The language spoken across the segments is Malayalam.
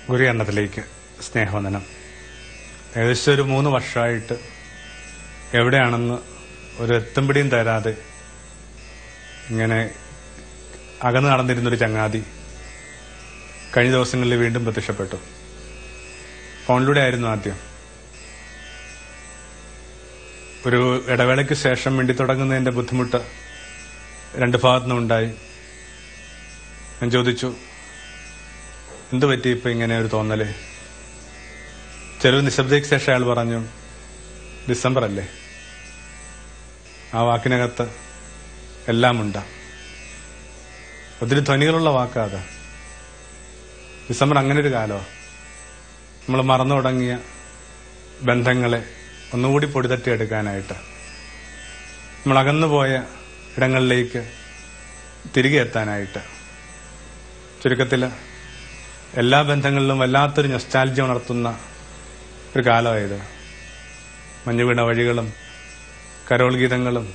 ഗുരുകരണത്തിലേക്ക് സ്നേഹവന്ദനം ഏകദേശം ഒരു മൂന്ന് വർഷമായിട്ട് എവിടെയാണെന്ന് ഒരു എത്തുംപിടിയും തരാതെ ഇങ്ങനെ അകന്ന് നടന്നിരുന്നൊരു ചങ്ങാതി കഴിഞ്ഞ ദിവസങ്ങളിൽ വീണ്ടും പ്രത്യക്ഷപ്പെട്ടു ഫോണിലൂടെ ആയിരുന്നു ആദ്യം ഒരു ഇടവേളയ്ക്ക് ശേഷം വേണ്ടി തുടങ്ങുന്നതിന്റെ ബുദ്ധിമുട്ട് രണ്ട് ഭാഗത്തുനിന്നും ഉണ്ടായി ഞാൻ ചോദിച്ചു എന്തു പറ്റി ഇപ്പൊ ഇങ്ങനെ ഒരു തോന്നല് ചെറു നിശബ്ദയ്ക്ക് ശേഷം അയാൾ പറഞ്ഞു ഡിസംബർ അല്ലേ ആ വാക്കിനകത്ത് എല്ലാം ഉണ്ട് ഒത്തിരി ധ്വനികളുള്ള വാക്കാ അത് ഡിസംബർ അങ്ങനെ ഒരു കാലോ നമ്മൾ മറന്നു തുടങ്ങിയ ബന്ധങ്ങളെ ഒന്നുകൂടി പൊടിതട്ടിയെടുക്കാനായിട്ട് നമ്മൾ അകന്നുപോയ ഇടങ്ങളിലേക്ക് തിരികെ എത്താനായിട്ട് ചുരുക്കത്തിൽ എല്ലാ ബന്ധങ്ങളിലും വല്ലാത്തൊരു നൊസ്റ്റാൽജി ഉണർത്തുന്ന ഒരു കാലമായത് മഞ്ഞുവീണ വഴികളും കരോൾ ഗീതങ്ങളും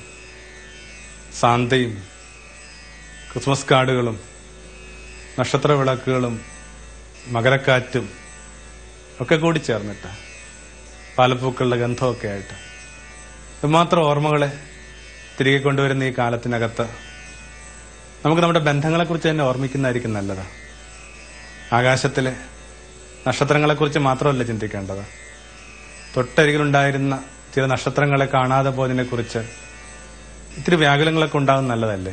സാന്തയും ക്രിസ്മസ് കാർഡുകളും നക്ഷത്ര വിളക്കുകളും മകരക്കാറ്റും ഒക്കെ കൂടി ചേർന്നിട്ട് പാലപ്പൂക്കളുടെ ഗന്ധമൊക്കെ ആയിട്ട് ഇതുമാത്രം ഓർമ്മകളെ തിരികെ കൊണ്ടുവരുന്ന ഈ കാലത്തിനകത്ത് നമുക്ക് നമ്മുടെ ബന്ധങ്ങളെക്കുറിച്ച് തന്നെ ഓർമ്മിക്കുന്നതായിരിക്കും നല്ലത് ആകാശത്തിലെ നക്ഷത്രങ്ങളെക്കുറിച്ച് മാത്രമല്ല ചിന്തിക്കേണ്ടത് തൊട്ടരികിലുണ്ടായിരുന്ന ചില നക്ഷത്രങ്ങളെ കാണാതെ പോയതിനെക്കുറിച്ച് ഇത്തിരി വ്യാകുലങ്ങളൊക്കെ ഉണ്ടാകും നല്ലതല്ലേ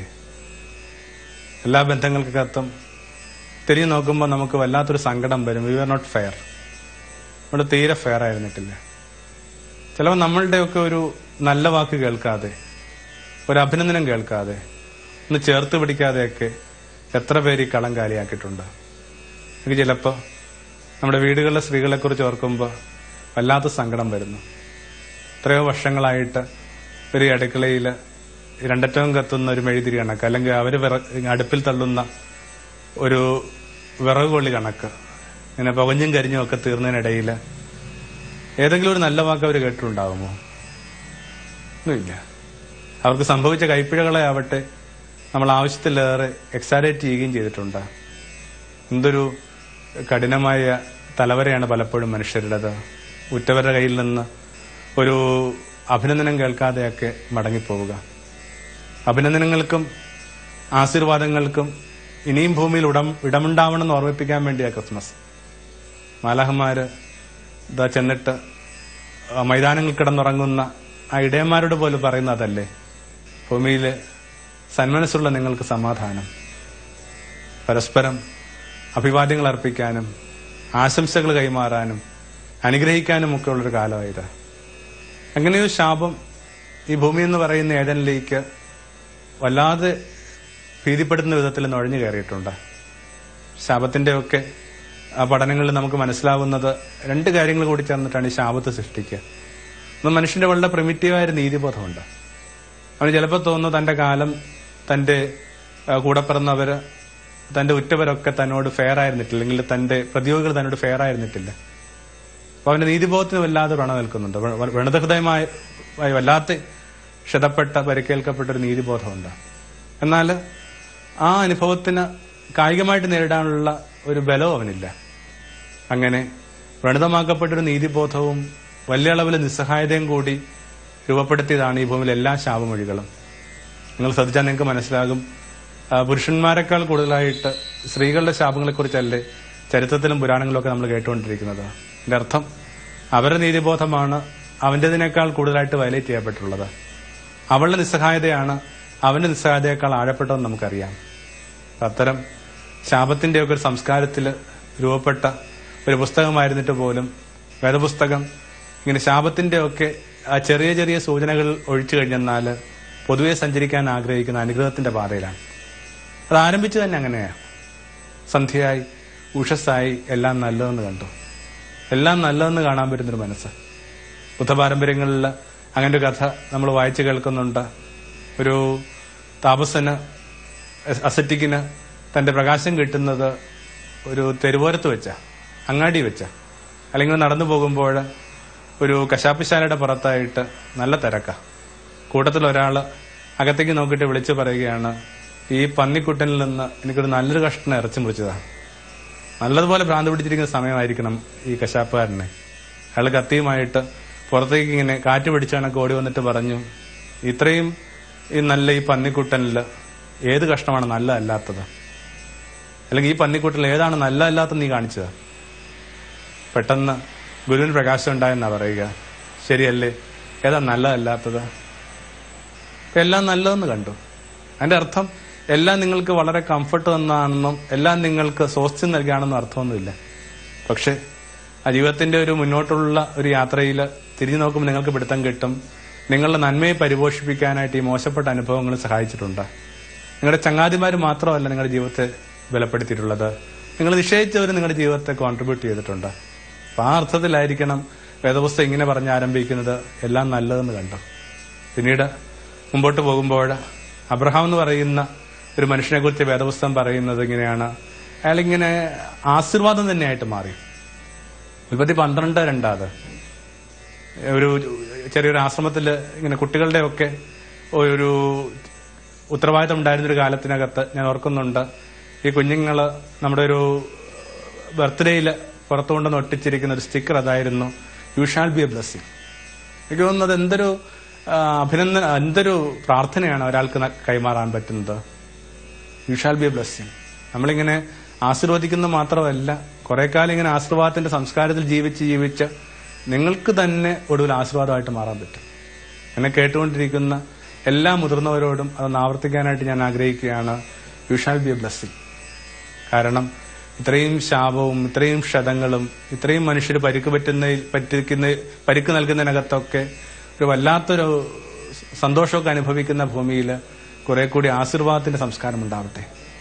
എല്ലാ ബന്ധങ്ങൾക്കകത്തും തിരിഞ്ഞു നോക്കുമ്പോൾ നമുക്ക് വല്ലാത്തൊരു സങ്കടം വരും വി ആർ നോട്ട് ഫെയർ നമ്മൾ തീരെ ഫെയർ ആയിരുന്നിട്ടില്ല ചിലപ്പോൾ നമ്മളുടെയൊക്കെ ഒരു നല്ല വാക്ക് കേൾക്കാതെ ഒരു അഭിനന്ദനം കേൾക്കാതെ ഒന്ന് ചേർത്ത് പിടിക്കാതെയൊക്കെ എത്ര പേര് ഈ കളം കാലിയാക്കിയിട്ടുണ്ട് എനിക്ക് ചിലപ്പോൾ നമ്മുടെ വീടുകളിലെ സ്ത്രീകളെ കുറിച്ച് ഓർക്കുമ്പോൾ വല്ലാത്ത സങ്കടം വരുന്നു എത്രയോ വർഷങ്ങളായിട്ട് ഒരു അടുക്കളയിൽ രണ്ടറ്റവും കത്തുന്ന ഒരു മെഴുതിരി കണക്ക് അല്ലെങ്കിൽ അവർ അടുപ്പിൽ തള്ളുന്ന ഒരു വിറക് കൊള്ളി കണക്ക് ഇങ്ങനെ പുകഞ്ഞും കരിഞ്ഞും ഒക്കെ തീർന്നതിനിടയിൽ ഏതെങ്കിലും ഒരു നല്ല വാക്ക് അവർ കേട്ടിട്ടുണ്ടാകുമോ ഒന്നുമില്ല അവർക്ക് സംഭവിച്ച കൈപ്പിഴകളെ ആവട്ടെ നമ്മൾ ആവശ്യത്തിലേറെ എക്സാരേറ്റ് ചെയ്യുകയും ചെയ്തിട്ടുണ്ട് എന്തൊരു കഠിനമായ തലവരെയാണ് പലപ്പോഴും മനുഷ്യരുടേത് ഉറ്റവരുടെ കയ്യിൽ നിന്ന് ഒരു അഭിനന്ദനം കേൾക്കാതെയൊക്കെ മടങ്ങിപ്പോവുക അഭിനന്ദനങ്ങൾക്കും ആശീർവാദങ്ങൾക്കും ഇനിയും ഭൂമിയിൽ ഉടം ഇടമുണ്ടാവണമെന്ന് ഓർമ്മിപ്പിക്കാൻ വേണ്ടിയാ ക്രിസ്മസ് മാലാഹന്മാര് ഇതാ ചെന്നിട്ട് ആ മൈതാനങ്ങൾ കിടന്നുറങ്ങുന്ന ആ ഇടയന്മാരോട് പോലും പറയുന്ന അതല്ലേ ഭൂമിയിൽ സന്മനസ്സുള്ള നിങ്ങൾക്ക് സമാധാനം പരസ്പരം അഭിവാദ്യങ്ങൾ അർപ്പിക്കാനും ആശംസകൾ കൈമാറാനും അനുഗ്രഹിക്കാനും ഒക്കെ ഉള്ളൊരു കാലമായത് അങ്ങനെയൊരു ശാപം ഈ ഭൂമി എന്ന് പറയുന്ന ഏതനിലേക്ക് വല്ലാതെ ഭീതിപ്പെടുത്തുന്ന വിധത്തിൽ നുഴഞ്ഞു കയറിയിട്ടുണ്ട് ശാപത്തിന്റെ ഒക്കെ ആ പഠനങ്ങളിൽ നമുക്ക് മനസ്സിലാവുന്നത് രണ്ട് കാര്യങ്ങൾ കൂടി ചേർന്നിട്ടാണ് ഈ ശാപത്ത് സൃഷ്ടിക്കുക ഒന്ന് മനുഷ്യന്റെ വളരെ പ്രിമിറ്റീവായ ഒരു നീതിബോധമുണ്ട് അവന് ചിലപ്പോൾ തോന്നുന്നു തന്റെ കാലം തന്റെ ആ, കൂടെ പിറന്നവര് തന്റെ ഉറ്റവരൊക്കെ തന്നോട് ഫെയർ ആയിരുന്നിട്ടില്ല അല്ലെങ്കിൽ തന്റെ പ്രതിയോഗികൾ തന്നോട് ഫെയർ ആയിരുന്നിട്ടില്ല അപ്പൊ അവന്റെ നീതിബോധത്തിന് വല്ലാതെ വ്രണ നിൽക്കുന്നുണ്ട് വ- വ്രണതഹൃദയമായ ആയി വല്ലാത്ത ക്ഷതപ്പെട്ട പരിക്കേൽക്കപ്പെട്ട ഒരു നീതിബോധമുണ്ട് എന്നാൽ ആ അനുഭവത്തിന് കായികമായിട്ട് നേരിടാനുള്ള ഒരു ബലവും അവനില്ല അങ്ങനെ വ്രണതമാക്കപ്പെട്ടൊരു നീതിബോധവും വലിയ അളവിൽ നിസ്സഹായതയും കൂടി രൂപപ്പെടുത്തിയതാണ് ഈ ഭൂമിയിലെ എല്ലാ ശാപമൊഴികളും നിങ്ങൾ ശ്രദ്ധിച്ചാൽ നിങ്ങൾക്ക് മനസ്സിലാകും ആ, പുരുഷന്മാരെക്കാൾ കൂടുതലായിട്ട് സ്ത്രീകളുടെ ശാപങ്ങളെക്കുറിച്ചല്ലേ ചരിത്രത്തിലും പുരാണങ്ങളിലും ഒക്കെ നമ്മൾ കേട്ടുകൊണ്ടിരിക്കുന്നത് അതിന്റെ അർത്ഥം അവരുടെ നീതിബോധമാണ് അവന്റേതിനേക്കാൾ കൂടുതലായിട്ട് വയലേറ്റ് ചെയ്യപ്പെട്ടുള്ളത് അവളുടെ നിസ്സഹായതയാണ് അവന്റെ നിസ്സഹായതയേക്കാൾ ആഴപ്പെട്ടതെന്ന് നമുക്കറിയാം അത്തരം ശാപത്തിന്റെ ഒക്കെ ഒരു സംസ്കാരത്തിൽ രൂപപ്പെട്ട ഒരു പുസ്തകമായിരുന്നിട്ട് പോലും വേദപുസ്തകം ഇങ്ങനെ ശാപത്തിന്റെ ഒക്കെ ആ ചെറിയ ചെറിയ സൂചനകൾ ഒഴിച്ചു കഴിഞ്ഞെന്നാൽ പൊതുവെ സഞ്ചരിക്കാൻ ആഗ്രഹിക്കുന്ന അനുഗ്രഹത്തിന്റെ പാതയിലാണ് അത് ആരംഭിച്ചു തന്നെ അങ്ങനെയാണ് സന്ധ്യയായി ഉഷസ്സായി എല്ലാം നല്ലതെന്ന് കണ്ടു എല്ലാം നല്ലതെന്ന് കാണാൻ പറ്റുന്നൊരു മനസ്സ് ബുദ്ധപാരമ്പര്യങ്ങളിൽ അങ്ങനെ ഒരു കഥ നമ്മൾ വായിച്ചു കേൾക്കുന്നുണ്ട് ഒരു താപസന് അസറ്റിക്കിന് തന്റെ പ്രകാശം കിട്ടുന്നത് ഒരു തെരുവോരത്ത് വെച്ച അങ്ങാടി വെച്ച അല്ലെങ്കിൽ നടന്നു പോകുമ്പോൾ ഒരു കശാപ്പശാലയുടെ പുറത്തായിട്ട് നല്ല തിരക്ക കൂട്ടത്തിൽ ഒരാൾ അകത്തേക്ക് നോക്കിയിട്ട് വിളിച്ചു പറയുകയാണ് ഈ പന്നിക്കുട്ടനിൽ നിന്ന് എനിക്കൊരു നല്ലൊരു കഷ്ണം ഇറച്ചി മുറിച്ചതാണ് നല്ലതുപോലെ ഭ്രാന്ത് പിടിച്ചിരിക്കുന്ന സമയമായിരിക്കണം ഈ കശാപ്പുകാരനെ അയാൾ കത്തിയുമായിട്ട് പുറത്തേക്ക് ഇങ്ങനെ കാറ്റ് പിടിച്ചാണൊക്കെ ഓടി വന്നിട്ട് പറഞ്ഞു ഇത്രയും ഈ നല്ല ഈ പന്നിക്കുട്ടനിൽ ഏത് കഷ്ണമാണ് നല്ലതല്ലാത്തത് അല്ലെങ്കിൽ ഈ പന്നിക്കുട്ടനിൽ ഏതാണ് നല്ലതല്ലാത്തത് നീ കാണിച്ചത് പെട്ടെന്ന് ഗുരുവിന് പ്രകാശം ഉണ്ടായെന്നാ പറയുക ശരിയല്ലേ ഏതാ നല്ലതല്ലാത്തത് ഇപ്പൊ എല്ലാം നല്ലതെന്ന് കണ്ടു അതിന്റെ അർത്ഥം എല്ലാം നിങ്ങൾക്ക് വളരെ കംഫർട്ട് തന്നാണെന്നും എല്ലാം നിങ്ങൾക്ക് സ്വാസ്ഥ്യം നൽകുകയാണെന്നും അർത്ഥമൊന്നുമില്ല പക്ഷെ ആ ജീവിതത്തിന്റെ ഒരു മുന്നോട്ടുള്ള ഒരു യാത്രയിൽ തിരിഞ്ഞു നോക്കുമ്പോൾ നിങ്ങൾക്ക് പിടുത്തം കിട്ടും നിങ്ങളുടെ നന്മയെ പരിപോഷിപ്പിക്കാനായിട്ട് ഈ മോശപ്പെട്ട അനുഭവങ്ങൾ സഹായിച്ചിട്ടുണ്ട് നിങ്ങളുടെ ചങ്ങാതിമാർ മാത്രമല്ല നിങ്ങളുടെ ജീവിതത്തെ ബലപ്പെടുത്തിയിട്ടുള്ളത് നിങ്ങൾ നിശ്ചയിച്ചവർ നിങ്ങളുടെ ജീവിതത്തെ കോൺട്രിബ്യൂട്ട് ചെയ്തിട്ടുണ്ട് അപ്പൊ ആ അർത്ഥത്തിലായിരിക്കണം വേദപുസ്തകം ഇങ്ങനെ പറഞ്ഞ് ആരംഭിക്കുന്നത് എല്ലാം നല്ലതെന്ന് കണ്ടു പിന്നീട് മുമ്പോട്ട് പോകുമ്പോൾ അബ്രഹാം എന്ന് പറയുന്ന ഒരു മനുഷ്യനെ കുറിച്ച് വേദപുസ്തകം പറയുന്നത് ഇങ്ങനെയാണ് അയാളിങ്ങനെ ആശീർവാദം തന്നെയായിട്ട് മാറി ഉൽപ്പത്തി പന്ത്രണ്ട് രണ്ടാത് ഒരു ചെറിയൊരു ആശ്രമത്തിൽ ഇങ്ങനെ കുട്ടികളുടെ ഒക്കെ ഒരു ഉത്തരവാദിത്തം ഉണ്ടായിരുന്ന ഒരു കാലത്തിനകത്ത് ഞാൻ ഓർക്കുന്നുണ്ട് ഈ കുഞ്ഞുങ്ങൾ നമ്മുടെ ഒരു ബർത്ത്ഡേയിൽ പുറത്തു കൊണ്ടുവന്ന് ഒട്ടിച്ചിരിക്കുന്ന ഒരു സ്റ്റിക്കർ അതായിരുന്നു you shall be a blessing എനിക്ക് തോന്നുന്നത് എന്തൊരു ആ, അഭിനന്ദന എന്തൊരു പ്രാർത്ഥനയാണ് ഒരാൾക്ക് ന- കൈമാറാൻ പറ്റുന്നത് you shall be a blessing നമ്മളിങ്ങനെ ആശീർവദിക്കുന്നത് മാത്രമല്ല കുറെ കാലം ഇങ്ങനെ ആശീർവാദത്തിന്റെ സംസ്കാരത്തിൽ ജീവിച്ച് ജീവിച്ച് നിങ്ങൾക്ക് തന്നെ ഒടുവിൽ ആശീർവാദമായിട്ട് മാറാൻ പറ്റും എന്നെ കേട്ടുകൊണ്ടിരിക്കുന്ന എല്ലാ മുതിർന്നവരോടും അതൊന്ന് ആവർത്തിക്കാനായിട്ട് ഞാൻ ആഗ്രഹിക്കുകയാണ് you shall be a blessing കാരണം ഇത്രയും ശാപവും ഇത്രയും ക്ഷതങ്ങളും ഇത്രയും മനുഷ്യർ പരിക്ക് പറ്റുന്ന പറ്റിക്കുന്ന പരിക്ക് നൽകുന്നതിനകത്തൊക്കെ ഒരു വല്ലാത്തൊരു സന്തോഷമൊക്കെ അനുഭവിക്കുന്ന ഭൂമിയിൽ കുറെ കൂടി ആശീർവാദത്തിന്റെ സംസ്കാരം ഉണ്ടാവട്ടെ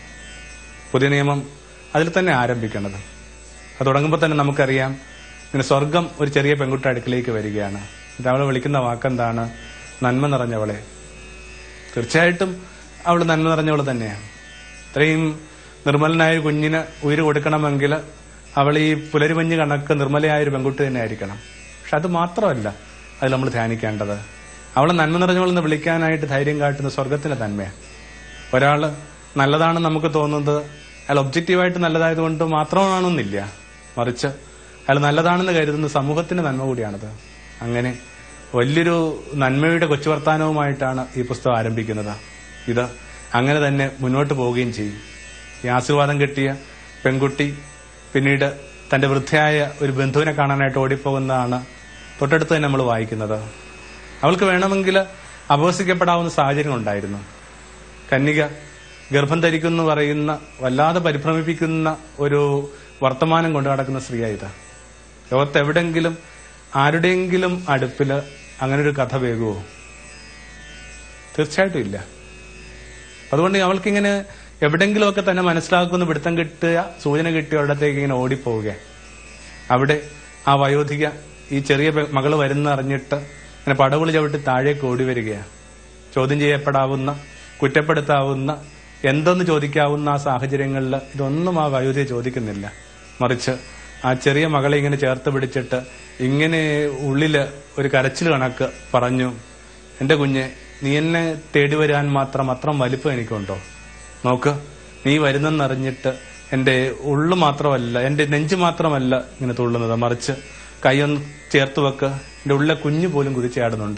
പുതിയ നിയമം അതിൽ തന്നെ ആരംഭിക്കേണ്ടത് അത് തുടങ്ങുമ്പോൾ തന്നെ നമുക്കറിയാം ഇങ്ങനെ സ്വർഗം ഒരു ചെറിയ പെൺകുട്ടി അടുക്കിലേക്ക് വരികയാണ് എന്നിട്ട് അവളെ വിളിക്കുന്ന വാക്കെന്താണ് നന്മ നിറഞ്ഞവളെ തീർച്ചയായിട്ടും അവൾ നന്മ നിറഞ്ഞവൾ തന്നെയാണ് ഇത്രയും നിർമ്മലനായ ഒരു കുഞ്ഞിന് ഉയിര് കൊടുക്കണമെങ്കിൽ അവൾ ഈ പുലരിമഞ്ഞ് കണക്ക് നിർമ്മലയായ ഒരു പെൺകുട്ടി തന്നെ ആയിരിക്കണം പക്ഷെ അത് മാത്രമല്ല അതിൽ നമ്മൾ ധ്യാനിക്കേണ്ടത് അവളെ നന്മ നിറഞ്ഞവളെന്ന് വിളിക്കാനായിട്ട് ധൈര്യം കാട്ടുന്ന സ്വർഗത്തിന്റെ നന്മയാണ് ഒരാള് നല്ലതാണെന്ന് നമുക്ക് തോന്നുന്നത് അയാൾ ഒബ്ജക്റ്റീവായിട്ട് നല്ലതായതുകൊണ്ട് മാത്രമാണെന്നില്ല മറിച്ച് അയാൾ നല്ലതാണെന്ന് കരുതുന്ന സമൂഹത്തിന്റെ നന്മ കൂടിയാണത് അങ്ങനെ വലിയൊരു നന്മയുടെ കൊച്ചു വർത്താനവുമായിട്ടാണ് ഈ പുസ്തകം ആരംഭിക്കുന്നത് ഇത് അങ്ങനെ തന്നെ മുന്നോട്ട് പോവുകയും ചെയ്യും ഈ ആശീർവാദം കിട്ടിയ പെൺകുട്ടി പിന്നീട് തന്റെ വൃദ്ധയായ ഒരു ബന്ധുവിനെ കാണാനായിട്ട് ഓടിപ്പോകുന്നതാണ് തൊട്ടടുത്ത് തന്നെ നമ്മൾ വായിക്കുന്നത് അവൾക്ക് വേണമെങ്കിൽ അപഹസിക്കപ്പെടാവുന്ന സാഹചര്യം ഉണ്ടായിരുന്നു കന്യക ഗർഭം ധരിക്കുന്നു പറയുന്ന വല്ലാതെ പരിഭ്രമിപ്പിക്കുന്ന ഒരു വർത്തമാനം കൊണ്ടു നടക്കുന്ന സ്ത്രീയായത് ലോകത്ത് എവിടെങ്കിലും ആരുടെയെങ്കിലും അടുപ്പില് അങ്ങനെ ഒരു കഥ വേകുവോ തീർച്ചയായിട്ടും ഇല്ല അതുകൊണ്ട് അവൾക്കിങ്ങനെ എവിടെങ്കിലുമൊക്കെ തന്നെ മനസ്സിലാക്കുന്ന പിടുത്തം കിട്ടുക സൂചന കിട്ടിയ ഒരിടത്തേക്ക് ഇങ്ങനെ ഓടിപ്പോവുക അവിടെ ആ വയോധിക ഈ ചെറിയ പെ- മകള് വരുന്ന അറിഞ്ഞിട്ട് ഇങ്ങനെ പടവുളി ചവിട്ടി താഴേക്ക് ഓടി വരികയാണ് ചോദ്യം ചെയ്യപ്പെടാവുന്ന കുറ്റപ്പെടുത്താവുന്ന എന്തെന്ന് ചോദിക്കാവുന്ന ആ സാഹചര്യങ്ങളിൽ ഇതൊന്നും ആ വയോധിക ചോദിക്കുന്നില്ല മറിച്ച് ആ ചെറിയ മകളെ ഇങ്ങനെ ചേർത്ത് പിടിച്ചിട്ട് ഇങ്ങനെ ഉള്ളില് ഒരു കരച്ചിൽ കണക്ക് പറഞ്ഞു എന്റെ കുഞ്ഞെ നീ എന്നെ തേടി വരാൻ മാത്രം അത്രം വലിപ്പം എനിക്കുണ്ടോ നോക്ക് നീ വരുന്നെന്നറിഞ്ഞിട്ട് എന്റെ ഉള്ളു മാത്രമല്ല എന്റെ നെഞ്ച് മാത്രമല്ല ഇങ്ങനെ തുള്ളുന്നത് മറിച്ച് കൈയൊന്ന് ചേർത്ത് വെക്ക് എന്റെ ഉള്ളിലെ കുഞ്ഞു പോലും കുതിച്ചാടുന്നുണ്ട്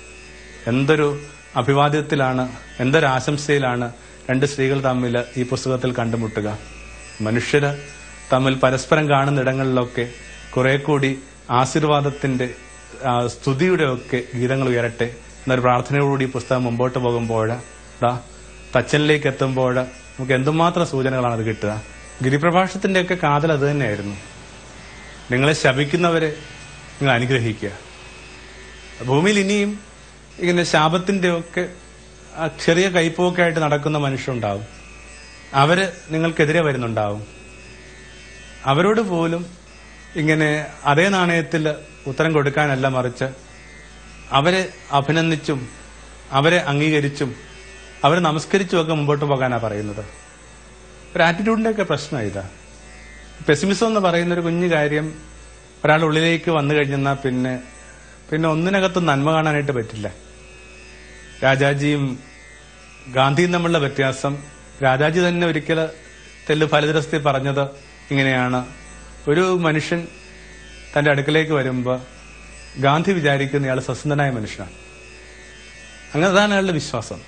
എന്തൊരു അഭിവാദ്യത്തിലാണ് എന്തൊരു ആശംസയിലാണ് രണ്ട് സ്ത്രീകൾ തമ്മിൽ ഈ പുസ്തകത്തിൽ കണ്ടുമുട്ടുക മനുഷ്യര് തമ്മിൽ പരസ്പരം കാണുന്ന ഇടങ്ങളിലൊക്കെ കുറെ കൂടി ആശീർവാദത്തിന്റെ ആ, സ്തുതിയുടെ ഒക്കെ ഗീതങ്ങൾ ഉയരട്ടെ എന്നൊരു പ്രാർത്ഥനയോടുകൂടി ഈ പുസ്തകം മുമ്പോട്ട് പോകുമ്പോൾ ദാ തച്ചനിലേക്ക് എത്തുമ്പോൾ നമുക്ക് എന്തുമാത്രം സൂചനകളാണ് അത് കിട്ടുക ഗിരിപ്രഭാഷത്തിന്റെ ഒക്കെ കാതൽ അത് തന്നെയായിരുന്നു നിങ്ങളെ ശപിക്കുന്നവരെ നിങ്ങൾ അനുഗ്രഹിക്കുക ഭൂമിയിൽ ഇനിയും ഇങ്ങനെ ശാപത്തിന്റെ ഒക്കെ ആ ചെറിയ കൈപ്പൊക്കെ ആയിട്ട് നടക്കുന്ന മനുഷ്യരുണ്ടാവും അവര് നിങ്ങൾക്കെതിരെ വരുന്നുണ്ടാവും അവരോട് പോലും ഇങ്ങനെ അതേ നാണയത്തിൽ ഉത്തരം കൊടുക്കാനല്ല മറിച്ച് അവരെ അഭിനന്ദിച്ചും അവരെ അംഗീകരിച്ചും അവരെ നമസ്കരിച്ചും ഒക്കെ മുമ്പോട്ട് പോകാനാണ് പറയുന്നത് ഒരു ആറ്റിറ്റ്യൂഡിന്റെ ഒക്കെ പ്രശ്നം ഇതാ പെസിമിസം എന്ന് പറയുന്ന ഒരു കുഞ്ഞു കാര്യം ഒരാൾ ഉള്ളിലേക്ക് വന്നു കഴിഞ്ഞാൽ പിന്നെ പിന്നെ ഒന്നിനകത്തും നന്മ കാണാനായിട്ട് പറ്റില്ല രാജാജിയും ഗാന്ധിയും തമ്മിലുള്ള വ്യത്യാസം രാജാജി തന്നെ ഒരിക്കൽ തെല്ല് ഫലദരസ്തി പറഞ്ഞത് ഇങ്ങനെയാണ് ഒരു മനുഷ്യൻ തന്റെ അടുക്കലേക്ക് വരുമ്പോൾ ഗാന്ധി വിചാരിക്കുന്ന ഇയാൾ സസ്വന്തനായ മനുഷ്യനാണ് അങ്ങനെ അതാണ് അയാളുടെ വിശ്വാസം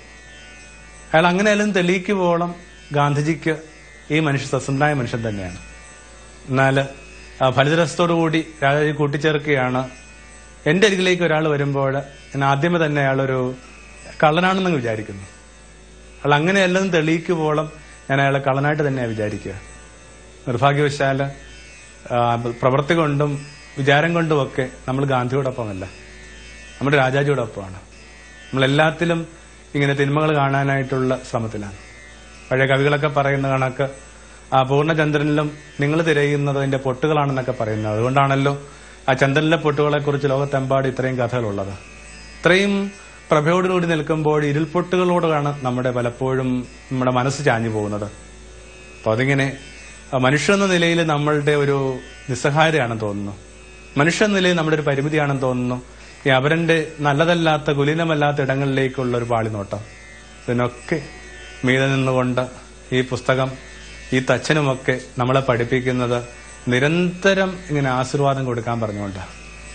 അയാൾ അങ്ങനെയാലും തെളിയിക്കുവോളം ഗാന്ധിജിക്ക് ഈ മനുഷ്യ സസ്വന്തനായ മനുഷ്യൻ തന്നെയാണ് എന്നാൽ ഫലിതരസത്തോടുകൂടി രാജാജി കൂട്ടിച്ചേർക്കുകയാണ് എന്റെ അരികിലേക്ക് ഒരാൾ വരുമ്പോൾ ഞാൻ ആദ്യമേ തന്നെ അയാളൊരു കള്ളനാണെന്ന് വിചാരിക്കുന്നു അയാൾ അങ്ങനെയല്ലെന്ന് തെളിയിക്കുവോളം ഞാൻ അയാളെ കള്ളനായിട്ട് തന്നെയാണ് വിചാരിക്കുക നിർഭാഗ്യവശാല് ആ, പ്രവൃത്തി കൊണ്ടും വിചാരം കൊണ്ടുമൊക്കെ നമ്മൾ ഗാന്ധിയോടൊപ്പമല്ല നമ്മുടെ രാജാജിയോടൊപ്പമാണ് നമ്മളെല്ലാത്തിലും ഇങ്ങനെ തിന്മകൾ കാണാനായിട്ടുള്ള ശ്രമത്തിലാണ് പഴയ കവികളൊക്കെ പറയുന്ന കണക്ക് ആ പൂർണ്ണചന്ദ്രനിലും നിങ്ങൾ തിരയുന്നത് അതിന്റെ പൊട്ടുകളാണെന്നൊക്കെ പറയുന്നത് അതുകൊണ്ടാണല്ലോ ആ ചന്ദ്രനിലെ പൊട്ടുകളെ കുറിച്ച് ലോകത്തെമ്പാട് ഇത്രയും കഥകളുള്ളത് ഇത്രയും പ്രഭയോടുകൂടി നിൽക്കുമ്പോൾ ഇരുൾപൊട്ടുകളോടാണ് നമ്മുടെ പലപ്പോഴും നമ്മുടെ മനസ്സ് ചാഞ്ഞു പോകുന്നത് അപ്പൊ അതിങ്ങനെ ആ, മനുഷ്യ എന്ന നിലയിൽ നമ്മളുടെ ഒരു നിസ്സഹായതയാണെന്ന് തോന്നുന്നു മനുഷ്യ എന്ന നിലയിൽ നമ്മുടെ ഒരു പരിമിതിയാണെന്ന് തോന്നുന്നു ഈ അവരന്റെ നല്ലതല്ലാത്ത കുലീനമല്ലാത്ത ഇടങ്ങളിലേക്കുള്ള ഒരു പാളിനോട്ടം ഇതിനൊക്കെ മീതെ നിന്നുകൊണ്ട് ഈ പുസ്തകം ഈ തച്ചനുമൊക്കെ നമ്മളെ പഠിപ്പിക്കുന്നത് നിരന്തരം ഇങ്ങനെ ആശീർവാദം കൊടുക്കാൻ പറഞ്ഞുകൊണ്ടാണ്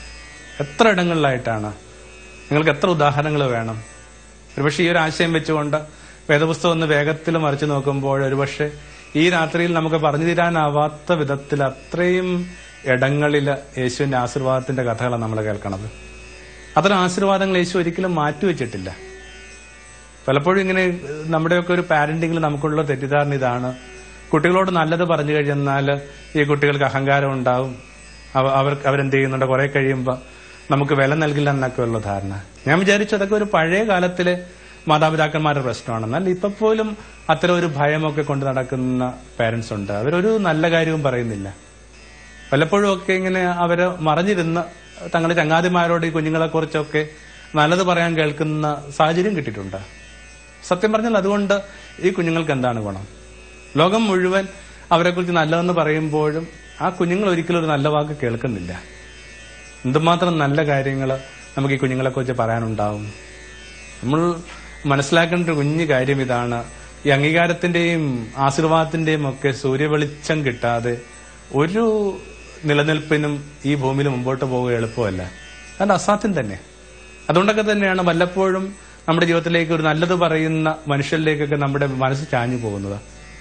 എത്ര ഇടങ്ങളിലായിട്ടാണ് നിങ്ങൾക്ക് എത്ര ഉദാഹരണങ്ങൾ വേണം ഒരുപക്ഷെ ഈ ഒരു ആശയം വെച്ചുകൊണ്ട് വേദപുസ്തകം ഒന്ന് വേഗത്തിൽ മറിച്ചു നോക്കുമ്പോൾ ഒരുപക്ഷെ ഈ രാത്രിയിൽ നമുക്ക് പറഞ്ഞു തീരാനാവാത്ത വിധത്തിൽ അത്രയും ഇടങ്ങളിൽ യേശുവിന്റെ ആശീർവാദത്തിന്റെ കഥകളാണ് നമ്മൾ കേൾക്കണത് അത്തരം ആശീർവാദങ്ങൾ യേശു ഒരിക്കലും മാറ്റിവെച്ചിട്ടില്ല പലപ്പോഴും ഇങ്ങനെ ഏഹ്, നമ്മുടെയൊക്കെ ഒരു പാരന്റിങ്ങിൽ നമുക്കുള്ള തെറ്റിദ്ധാരണ ഇതാണ് കുട്ടികളോട് നല്ലത് പറഞ്ഞു കഴിഞ്ഞാൽ ഈ കുട്ടികൾക്ക് അഹങ്കാരം ഉണ്ടാവും അവ- അവർ അവരെന്ത് ചെയ്യുന്നുണ്ട് കുറെ കഴിയുമ്പോൾ നമുക്ക് വില നൽകില്ല എന്നൊക്കെ ഉള്ള ധാരണ ഞാൻ വിചാരിച്ചു അതൊക്കെ ഒരു പഴയ കാലത്തിലെ മാതാപിതാക്കന്മാരുടെ പ്രശ്നമാണ് എന്നാൽ ഇപ്പൊ പോലും അത്തരം ഒരു ഭയമൊക്കെ കൊണ്ട് നടക്കുന്ന പേരൻസ് ഉണ്ട് അവരൊരു നല്ല കാര്യവും പറയുന്നില്ല പലപ്പോഴും ഒക്കെ ഇങ്ങനെ അവര് മറഞ്ഞിരുന്ന് തങ്ങളുടെ ചങ്ങാതിമാരോട് ഈ കുഞ്ഞുങ്ങളെ കുറിച്ചൊക്കെ നല്ലത് പറയാൻ കേൾക്കുന്ന സാഹചര്യം കിട്ടിയിട്ടുണ്ട് സത്യം പറഞ്ഞാൽ അതുകൊണ്ട് ഈ കുഞ്ഞുങ്ങൾക്ക് എന്താണ് ഗുണം ലോകം മുഴുവൻ അവരെക്കുറിച്ച് നല്ലതെന്ന് പറയുമ്പോഴും ആ കുഞ്ഞുങ്ങൾ ഒരിക്കലും ഒരു നല്ല വാക്ക് കേൾക്കുന്നില്ല എന്തുമാത്രം നല്ല കാര്യങ്ങൾ നമുക്ക് ഈ കുഞ്ഞുങ്ങളെ കുറിച്ച് പറയാനുണ്ടാവും നമ്മൾ മനസ്സിലാക്കേണ്ട ഒരു കുഞ്ഞു കാര്യം ഇതാണ് ഈ അംഗീകാരത്തിന്റെയും ആശീർവാദത്തിന്റെയും ഒക്കെ സൂര്യവെളിച്ചം കിട്ടാതെ ഒരു നിലനിൽപ്പിനും ഈ ഭൂമിയിൽ മുമ്പോട്ട് പോവുക എളുപ്പമല്ല അത് അസാധ്യം തന്നെ അതുകൊണ്ടൊക്കെ തന്നെയാണ് വല്ലപ്പോഴും നമ്മുടെ ജീവിതത്തിലേക്ക് ഒരു നല്ലത് പറയുന്ന മനുഷ്യരിലേക്കൊക്കെ നമ്മുടെ മനസ്സ് ചാഞ്ഞു പോകുന്നത്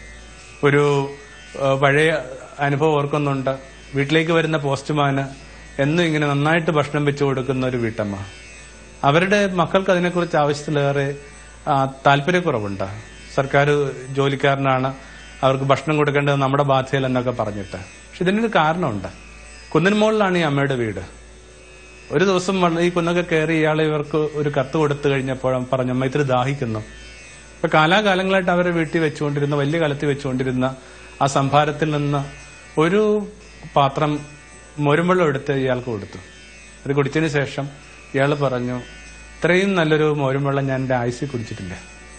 ഒരു ആ, പഴയ അനുഭവം ഓർക്കുന്നുണ്ട് വീട്ടിലേക്ക് വരുന്ന പോസ്റ്റ്മാന് എന്നും ഇങ്ങനെ നന്നായിട്ട് ഭക്ഷണം വെച്ചു കൊടുക്കുന്ന ഒരു വീട്ടമ്മ അവരുടെ മക്കൾക്ക് അതിനെക്കുറിച്ച് ആവശ്യത്തിലേറെ ആ, താല്പര്യക്കുറവുണ്ട് സർക്കാർ ജോലിക്കാരനാണ് അവർക്ക് ഭക്ഷണം കൊടുക്കേണ്ടത് നമ്മുടെ ബാധ്യതയിൽ എന്നൊക്കെ പറഞ്ഞിട്ട് പക്ഷെ ഇതിനൊരു കാരണമുണ്ട് കുന്നിൻ മുകളിലാണ് ഈ അമ്മയുടെ വീട് ഒരു ദിവസം വന്ന് ഈ കുന്നൊക്കെ കയറി ഇയാൾ ഇവർക്ക് ഒരു കത്ത് കൊടുത്തു കഴിഞ്ഞപ്പോഴും പറഞ്ഞു അമ്മ ഇത്തിരി ദാഹിക്കുന്നു ഇപ്പൊ കാലാകാലങ്ങളായിട്ട് അവരെ വീട്ടിൽ വെച്ചുകൊണ്ടിരുന്ന വലിയ കലത്തിൽ വെച്ചുകൊണ്ടിരുന്ന ആ സംഭാരത്തിൽ നിന്ന് ഒരു പാത്രം മോരുമ്പെള്ളം എടുത്ത് ഇയാൾക്ക് കൊടുത്തു അത് കുടിച്ചതിന് ശേഷം ഇയാൾ പറഞ്ഞു ഇത്രയും നല്ലൊരു മോരുമ്പെള്ളം ഞാൻ എന്റെ ആയുസിൽ കുടിച്ചിട്ടില്ല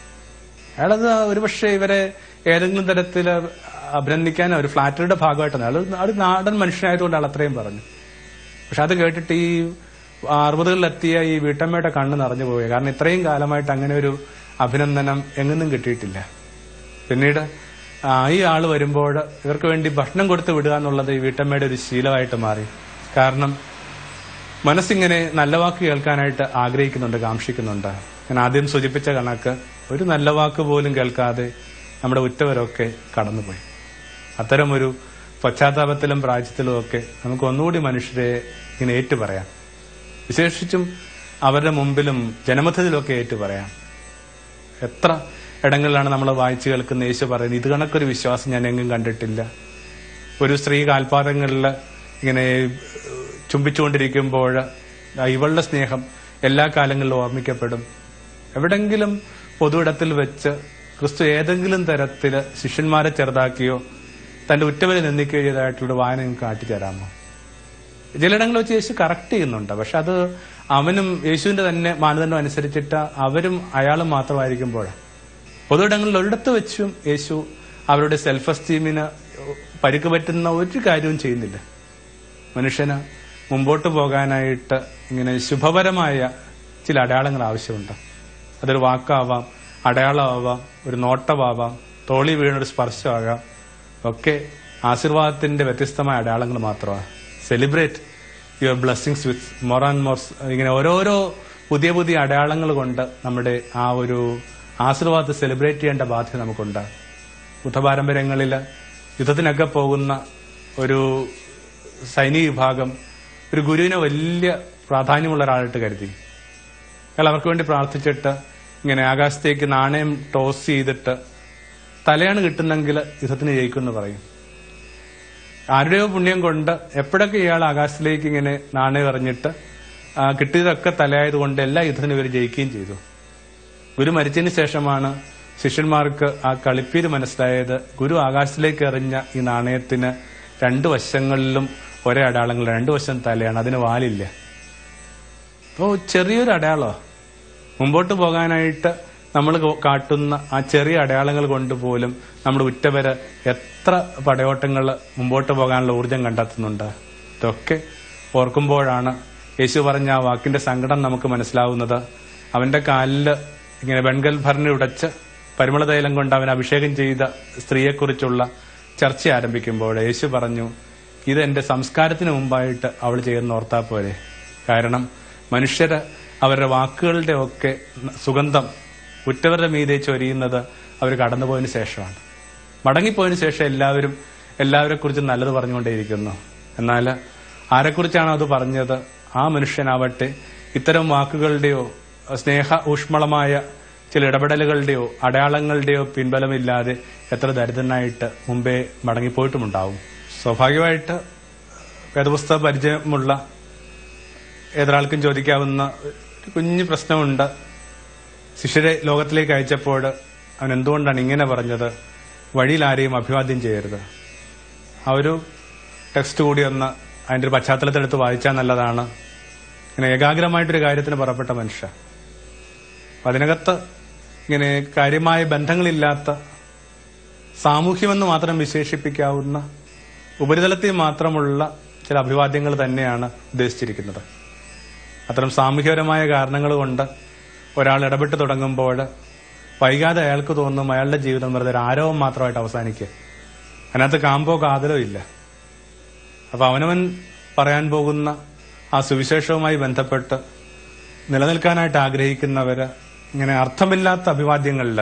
അയാളത് ഒരുപക്ഷെ ഇവരെ ഏതെങ്കിലും തരത്തിൽ അഭിനന്ദിക്കാൻ ഒരു ഫ്ലാറ്ററിയുടെ ഭാഗമായിട്ടാണ് അയാൾ ഒരു നാടൻ മനുഷ്യനായതുകൊണ്ട് അയാൾ അത്രയും പറഞ്ഞു പക്ഷെ അത് കേട്ടിട്ട് ഈ അറുപതുകളിലെത്തിയ ഈ വീട്ടമ്മയുടെ കണ്ണ് നിറഞ്ഞു പോയി കാരണം ഇത്രയും കാലമായിട്ട് അങ്ങനെ ഒരു അഭിനന്ദനം എങ്ങൊന്നും കിട്ടിയിട്ടില്ല പിന്നീട് ആ, ഈ ആള് വരുമ്പോൾ ഇവർക്ക് വേണ്ടി ഭക്ഷണം കൊടുത്ത് വിടുക എന്നുള്ളത് ഈ വീട്ടമ്മയുടെ ഒരു ശീലമായിട്ട് മാറി കാരണം മനസ്സിങ്ങനെ നല്ല വാക്ക് കേൾക്കാനായിട്ട് ആഗ്രഹിക്കുന്നുണ്ട് കാക്ഷിക്കുന്നുണ്ട് ഞാൻ ആദ്യം സൂചിപ്പിച്ച കണക്ക് ഒരു നല്ല വാക്ക് പോലും കേൾക്കാതെ നമ്മുടെ ഉറ്റവരൊക്കെ കടന്നുപോയി അത്തരമൊരു പശ്ചാത്താപത്തിലും പ്രാച്യത്തിലും ഒക്കെ നമുക്ക് ഒന്നുകൂടി മനുഷ്യരെ ഇങ്ങനെ ഏറ്റു പറയാം വിശേഷിച്ചും അവരുടെ മുമ്പിലും ജനമധ്യത്തിലൊക്കെ ഏറ്റു പറയാം എത്ര ഇടങ്ങളിലാണ് നമ്മൾ വായിച്ചു കേൾക്കുന്ന യേശു പറയുന്നത് ഇത് കണക്കൊരു വിശ്വാസം ഞാൻ എങ്ങും കണ്ടിട്ടില്ല ഒരു സ്ത്രീ കാൽപാദങ്ങളിൽ ഇങ്ങനെ ഏഹ്, ചുംബിച്ചുകൊണ്ടിരിക്കുമ്പോൾ ആ ഇവളുടെ സ്നേഹം എല്ലാ കാലങ്ങളിലും ഓർമ്മിക്കപ്പെടും എവിടെങ്കിലും പൊതുയിടത്തിൽ വെച്ച് ക്രിസ്തു ഏതെങ്കിലും തരത്തില് ശിഷ്യന്മാരെ ചെറുതാക്കിയോ തന്റെ ഉറ്റവരെ നിന്ദിക്കുകയോ ചെയ്തതായിട്ടുള്ള വായന നിങ്ങൾക്ക് കാട്ടിത്തരാമോ ചിലയിടങ്ങളിൽ വെച്ച് യേശു കറക്റ്റ് ചെയ്യുന്നുണ്ട് പക്ഷെ അത് അവനും യേശുവിന്റെ തന്നെ മാനദണ്ഡം അനുസരിച്ചിട്ട് അവരും അയാളും മാത്രമായിരിക്കുമ്പോഴാണ് പൊതുയിടങ്ങളിൽ ഒരിടത്ത് വെച്ചും യേശു അവരുടെ സെൽഫ് എസ്റ്റീമിന് പരിക്ക് പറ്റുന്ന ഒരു കാര്യവും ചെയ്യുന്നില്ല മനുഷ്യന് മുമ്പോട്ട് പോകാനായിട്ട് ഇങ്ങനെ ശുഭപരമായ ചില അടയാളങ്ങൾ ആവശ്യമുണ്ട് അതൊരു വാക്കാവാം അടയാളമാവാം ഒരു നോട്ടമാവാം തോളി വീണൊരു സ്പർശമാകാം ഒക്കെ ആശീർവാദത്തിന്റെ വ്യത്യസ്തമായ അടയാളങ്ങൾ മാത്രമാണ് celebrate your blessings with more and more ഇങ്ങനെ ഓരോരോ പുതിയ പുതിയ അടയാളങ്ങൾ കൊണ്ട് നമ്മുടെ ആ ഒരു ആശീർവാദത്തെ സെലിബ്രേറ്റ് ചെയ്യേണ്ട ബാധ്യത നമുക്കുണ്ട് ബുദ്ധപാരമ്പര്യങ്ങളിൽ യുദ്ധത്തിനൊക്കെ പോകുന്ന ഒരു സൈനിക വിഭാഗം ഒരു ഗുരുവിനെ വലിയ പ്രാധാന്യമുള്ള ഒരാളായിട്ട് കരുതി അയാൾ അവർക്ക് വേണ്ടി പ്രാർത്ഥിച്ചിട്ട് ഇങ്ങനെ ആകാശത്തേക്ക് നാണയം ടോസ് ചെയ്തിട്ട് തലയാണ് കിട്ടുന്നെങ്കിൽ യുദ്ധത്തിന് ജയിക്കുമെന്ന് പറയും ആരുടെയോ പുണ്യം കൊണ്ട് എപ്പോഴൊക്കെ ഇയാൾ ആകാശത്തിലേക്ക് ഇങ്ങനെ നാണയം എറിഞ്ഞിട്ട് ആ, കിട്ടിയതൊക്കെ തലയായതുകൊണ്ട് എല്ലാ യുദ്ധത്തിനും ഇവർ ജയിക്കുകയും ചെയ്തു ഗുരു മരിച്ചതിന് ശേഷമാണ് ശിഷ്യന്മാർക്ക് ആ കളിപ്പീര് മനസ്സിലായത് ഗുരു ആകാശത്തിലേക്ക് എറിഞ്ഞ ഈ നാണയത്തിന് രണ്ടു വശങ്ങളിലും ഒരേ അടയാളങ്ങൾ രണ്ടു വശം തലയാണ് അതിന് വാലില്ല അപ്പോൾ ചെറിയൊരു അടയാളോ മുമ്പോട്ട് പോകാനായിട്ട് നമ്മൾ കാട്ടുന്ന ആ ചെറിയ അടയാളങ്ങൾ കൊണ്ട് പോലും നമ്മുടെ ഉറ്റവര് എത്ര പടയോട്ടങ്ങൾ മുമ്പോട്ട് പോകാനുള്ള ഊർജം കണ്ടെത്തുന്നുണ്ട് ഇതൊക്കെ ഓർക്കുമ്പോഴാണ് യേശു പറഞ്ഞ ആ വാക്കിന്റെ സങ്കടം നമുക്ക് മനസ്സിലാവുന്നത് അവന്റെ കാലില് ഇങ്ങനെ വെൺകൽ ഭരണി ഉടച്ച് പരിമള തൈലം കൊണ്ട് അവൻ അഭിഷേകം ചെയ്ത സ്ത്രീയെക്കുറിച്ചുള്ള ചർച്ച ആരംഭിക്കുമ്പോൾ യേശു പറഞ്ഞു ഇത് എന്റെ സംസ്കാരത്തിന് മുമ്പായിട്ട് അവൾ ചെയ്യുന്ന ഓർത്താ പോരെ കാരണം മനുഷ്യര് അവരുടെ വാക്കുകളുടെ ഒക്കെ സുഗന്ധം ഉറ്റവരുടെ മീതെ ചൊരിയുന്നത് അവർ കടന്നുപോയതിനു ശേഷമാണ് മടങ്ങിപ്പോയതിനു ശേഷം എല്ലാവരും എല്ലാവരെ കുറിച്ച് നല്ലത് പറഞ്ഞുകൊണ്ടേയിരിക്കുന്നു എന്നാൽ ആരെക്കുറിച്ചാണോ അത് പറഞ്ഞത് ആ മനുഷ്യനാവട്ടെ ഇത്തരം വാക്കുകളുടെയോ സ്നേഹ ഊഷ്മളമായ ചില ഇടപെടലുകളുടെയോ അടയാളങ്ങളുടെയോ പിൻബലമില്ലാതെ എത്ര ദരിദ്രനായിട്ട് മുമ്പേ മടങ്ങിപ്പോയിട്ടുമുണ്ടാവും സ്വാഭാവികമായിട്ട് വേദപുസ്തക പരിചയമുള്ള ഏതൊരാൾക്കും ചോദിക്കാവുന്ന ഒരു കുഞ്ഞു പ്രശ്നമുണ്ട് ശിഷ്യരെ ലോകത്തിലേക്ക് അയച്ചപ്പോൾ അവൻ എന്തുകൊണ്ടാണ് ഇങ്ങനെ പറഞ്ഞത് വഴിയിൽ ആരെയും അഭിവാദ്യം ചെയ്യരുത് ആ ഒരു ടെക്സ്റ്റ് കൂടി ഒന്ന് അതിന്റെ ഒരു പശ്ചാത്തലത്തിലെടുത്ത് വായിച്ചാൽ നല്ലതാണ് ഇങ്ങനെ ഏകാഗ്രമായിട്ടൊരു കാര്യത്തിന് പുറപ്പെട്ട മനുഷ്യ അപ്പൊ അതിനകത്ത് ഇങ്ങനെ കാര്യമായ ബന്ധങ്ങളില്ലാത്ത സാമൂഹ്യമെന്ന് മാത്രം വിശേഷിപ്പിക്കാവുന്ന ഉപരിതലത്തിൽ മാത്രമുള്ള ചില അഭിവാദ്യങ്ങൾ തന്നെയാണ് ഉദ്ദേശിച്ചിരിക്കുന്നത് അത്തരം സാമൂഹ്യപരമായ കാരണങ്ങൾ കൊണ്ട് ഒരാൾ ഇടപെട്ട് തുടങ്ങുമ്പോൾ വൈകാതെ അയാൾക്ക് തോന്നും അയാളുടെ ജീവിതം വെറുതെ ഒരു ആരവം മാത്രമായിട്ട് അവസാനിക്കുക അതിനകത്ത് കാമ്പോ കാതലോ ഇല്ല അപ്പൊ അവനവൻ പറയാൻ പോകുന്ന ആ സുവിശേഷവുമായി ബന്ധപ്പെട്ട് നിലനിൽക്കാനായിട്ട് ആഗ്രഹിക്കുന്നവര് ഇങ്ങനെ അർത്ഥമില്ലാത്ത അഭിവാദ്യങ്ങളില്ല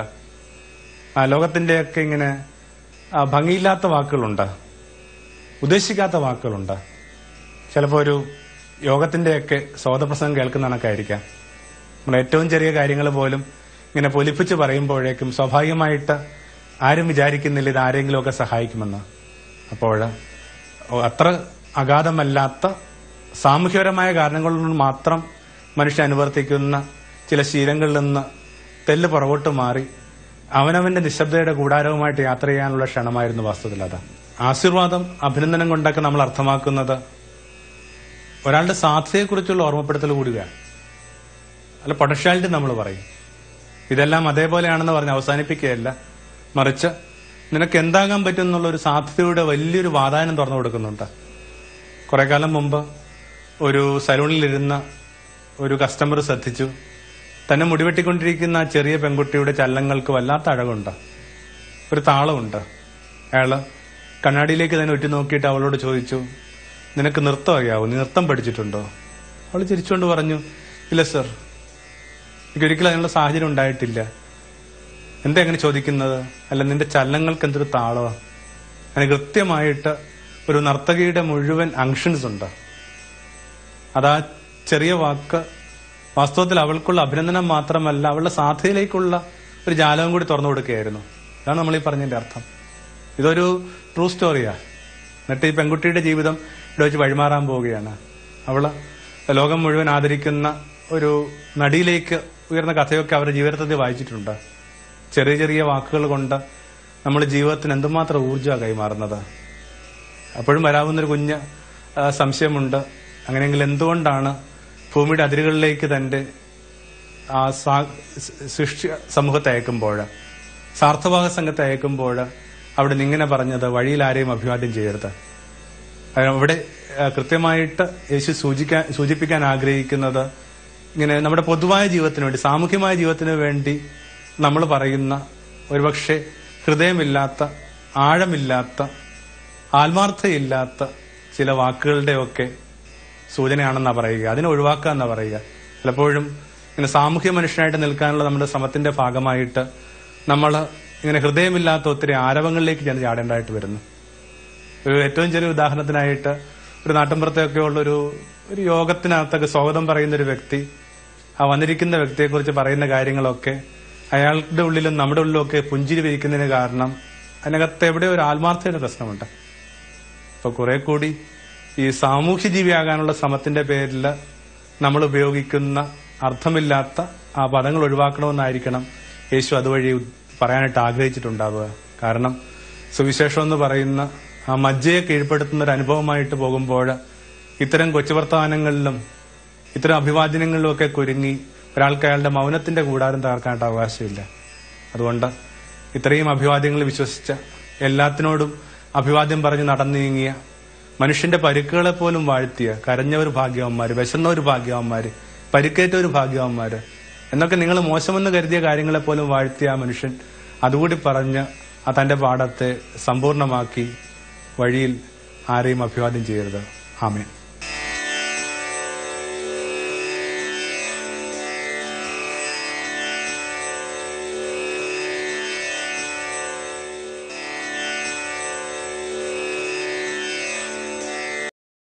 ആ ലോകത്തിന്റെയൊക്കെ ഇങ്ങനെ ആ, ഭംഗിയില്ലാത്ത വാക്കുകളുണ്ട് ഉദ്ദേശിക്കാത്ത വാക്കുകളുണ്ട് ചിലപ്പോൾ ഒരു യോഗത്തിന്റെയൊക്കെ സ്വാതപ്രസംഗം കേൾക്കുന്ന കണക്കായിരിക്കാം നമ്മൾ ഏറ്റവും ചെറിയ കാര്യങ്ങൾ പോലും ഇങ്ങനെ പൊലിപ്പിച്ച് പറയുമ്പോഴേക്കും സ്വാഭാവികമായിട്ട് ആരും വിചാരിക്കുന്നില്ല ഇത് ആരെങ്കിലുമൊക്കെ സഹായിക്കുമെന്ന് അപ്പോൾ അത്ര അഗാധമല്ലാത്ത സാമൂഹ്യപരമായ കാരണങ്ങൾ കൊണ്ട് മാത്രം മനുഷ്യൻ അനുവർത്തിക്കുന്ന ചില ശീലങ്ങളിൽ നിന്ന് തെല്ല് പുറകോട്ട് മാറി അവനവന്റെ നിശബ്ദയുടെ കൂടാരവുമായിട്ട് യാത്ര ചെയ്യാനുള്ള ക്ഷണമായിരുന്നു വാസ്തവത്തിൽ അത് ആശീർവാദം അഭിനന്ദനം കൊണ്ടൊക്കെ നമ്മൾ അർത്ഥമാക്കുന്നത് ഒരാളുടെ സാധ്യതയെക്കുറിച്ചുള്ള ഓർമ്മപ്പെടുത്തൽ കൂടുകയാണ് അല്ല പൊട്ടൻഷ്യാലിറ്റി നമ്മൾ പറയും ഇതെല്ലാം അതേപോലെയാണെന്ന് പറഞ്ഞ് അവസാനിപ്പിക്കുകയല്ല മറിച്ച് നിനക്ക് എന്താകാൻ പറ്റും എന്നുള്ള ഒരു സാധ്യതയുടെ വലിയൊരു വാതായനം തുറന്നു കൊടുക്കുന്നുണ്ട് കുറെ കാലം മുമ്പ് ഒരു സലൂണിലിരുന്ന ഒരു കസ്റ്റമർ ശ്രദ്ധിച്ചു തന്നെ മുടിവെട്ടിക്കൊണ്ടിരിക്കുന്ന ആ ചെറിയ പെൺകുട്ടിയുടെ ചലനങ്ങൾക്ക് വല്ലാത്ത അഴകുണ്ട് ഒരു താളമുണ്ട് അയാള് കണ്ണാടിയിലേക്ക് തന്നെ ഉറ്റു നോക്കിയിട്ട് അവളോട് ചോദിച്ചു നിനക്ക് നൃത്തം അറിയാവോ നീ നൃത്തം പഠിച്ചിട്ടുണ്ടോ അവൾ ചിരിച്ചുകൊണ്ട് പറഞ്ഞു ഇല്ല സർ എനിക്ക് ഒരിക്കലും അതിനുള്ള സാഹചര്യം ഉണ്ടായിട്ടില്ല എന്താ അങ്ങനെ ചോദിക്കുന്നത് അല്ല നിന്റെ ചലനങ്ങൾക്ക് എന്തൊരു താളമാ അതിന് കൃത്യമായിട്ട് ഒരു നർത്തകിയുടെ മുഴുവൻ അങ്ഷൻസ് ഉണ്ട് അതാ ചെറിയ വാക്ക് വാസ്തവത്തിൽ അവൾക്കുള്ള അഭിനന്ദനം മാത്രമല്ല അവളുടെ സാധ്യതയിലേക്കുള്ള ഒരു ജാലകം കൂടി തുറന്നു കൊടുക്കുകയായിരുന്നു അതാണ് നമ്മൾ ഈ പറഞ്ഞതിന്റെ അർത്ഥം ഇതൊരു ട്രൂ സ്റ്റോറിയാ എന്നിട്ട് ഈ പെൺകുട്ടിയുടെ ജീവിതം ഇവിടെ വെച്ച് വഴിമാറാൻ പോവുകയാണ് അവള് ലോകം മുഴുവൻ ആദരിക്കുന്ന ഒരു നടിയിലേക്ക് ഉയർന്ന കഥയൊക്കെ അവരുടെ ജീവിതത്തിൽ വായിച്ചിട്ടുണ്ട് ചെറിയ ചെറിയ വാക്കുകൾ കൊണ്ട് നമ്മൾ ജീവിതത്തിന് എന്തുമാത്രം ഊർജ്ജമാണ് കൈമാറുന്നത് അപ്പോഴും വരാവുന്നൊരു കുഞ്ഞ് ആ, സംശയമുണ്ട് അങ്ങനെയെങ്കിൽ എന്തുകൊണ്ടാണ് ഭൂമിയുടെ അതിരുകളിലേക്ക് തന്റെ ആ സാ- സൃഷ്ടി സമൂഹത്തെ അയക്കുമ്പോൾ സാർത്ഥവാഹ സംഘത്തെ അയക്കുമ്പോൾ അവിടെ നിന്ന് ഇങ്ങനെ പറഞ്ഞത് വഴിയിൽ ആരെയും അഭിവാദ്യം ചെയ്യരുത് അത് അവിടെ ആ, കൃത്യമായിട്ട് യേശു സൂചിക്കാൻ സൂചിപ്പിക്കാൻ ആഗ്രഹിക്കുന്നത് ഇങ്ങനെ നമ്മുടെ പൊതുവായ ജീവിതത്തിന് വേണ്ടി സാമൂഹ്യമായ ജീവിതത്തിന് വേണ്ടി നമ്മൾ പറയുന്ന ഒരുപക്ഷെ ഹൃദയമില്ലാത്ത ആഴമില്ലാത്ത ആത്മാർത്ഥയില്ലാത്ത ചില വാക്കുകളുടെയൊക്കെ സൂചനയാണെന്നാ പറയുക അതിനെ ഒഴിവാക്കുക എന്നാ പറയുക പലപ്പോഴും ഇങ്ങനെ സാമൂഹ്യ മനുഷ്യനായിട്ട് നിൽക്കാനുള്ള നമ്മുടെ ശ്രമത്തിന്റെ ഭാഗമായിട്ട് നമ്മൾ ഇങ്ങനെ ഹൃദയമില്ലാത്ത ഒത്തിരി ആരവങ്ങളിലേക്ക് ചെന്ന് ചാടേണ്ടതായിട്ട് വരുന്നു ഒരു ഏറ്റവും ചെറിയ ഉദാഹരണത്തിനായിട്ട് ഒരു നാട്ടിൻപുറത്തൊക്കെ ഉള്ള ഒരു ഒരു യോഗത്തിനകത്തൊക്കെ സ്വാഗതം പറയുന്ന ഒരു വ്യക്തി ആ വന്നിരിക്കുന്ന വ്യക്തിയെക്കുറിച്ച് പറയുന്ന കാര്യങ്ങളൊക്കെ അയാളുടെ ഉള്ളിലും നമ്മുടെ ഉള്ളിലും ഒക്കെ പുഞ്ചിരി വിരിക്കുന്നതിന് കാരണം അതിനകത്ത് എവിടെ ഒരു ആത്മാർത്ഥയുടെ പ്രശ്നമുണ്ട് അപ്പൊ കുറെ കൂടി ഈ സാമൂഹ്യ ജീവിയാകാനുള്ള ശ്രമത്തിന്റെ പേരിൽ നമ്മൾ ഉപയോഗിക്കുന്ന അർത്ഥമില്ലാത്ത ആ പദങ്ങൾ ഒഴിവാക്കണമെന്നായിരിക്കണം യേശു അതുവഴി പറയാനായിട്ട് ആഗ്രഹിച്ചിട്ടുണ്ടാവുക കാരണം സുവിശേഷം എന്ന് പറയുന്ന ആ മജ്ജയെ കീഴ്പ്പെടുത്തുന്ന ഒരു അനുഭവമായിട്ട് പോകുമ്പോൾ ഇത്തരം കൊച്ചുവർത്തമാനങ്ങളിലും ഇത്തരം അഭിവാദ്യങ്ങളിലും ഒക്കെ കുരുങ്ങി ഒരാൾക്ക് അയാളുടെ മൗനത്തിന്റെ കൂടാരം തകർക്കാനായിട്ട് അവകാശമില്ല അതുകൊണ്ട് ഇത്രയും അഭിവാദ്യങ്ങൾ വിശ്വസിച്ച എല്ലാത്തിനോടും അഭിവാദ്യം പറഞ്ഞ് നടന്നു നീങ്ങിയ മനുഷ്യന്റെ പരുക്കുകളെ പോലും വാഴ്ത്തിയ കരഞ്ഞ ഒരു ഭാഗ്യവന്മാര് വിശന്ന ഒരു ഭാഗ്യവന്മാര് പരിക്കേറ്റ ഒരു ഭാഗ്യവന്മാര് എന്നൊക്കെ നിങ്ങൾ മോശമെന്ന് കരുതിയ കാര്യങ്ങളെ പോലും വാഴ്ത്തിയ ആ മനുഷ്യൻ അതുകൂടി പറഞ്ഞ് ആ തന്റെ പാഠത്തെ സമ്പൂർണമാക്കി വഴിയിൽ ആരെയും അഭിവാദ്യം ചെയ്യരുത് ആമേൻ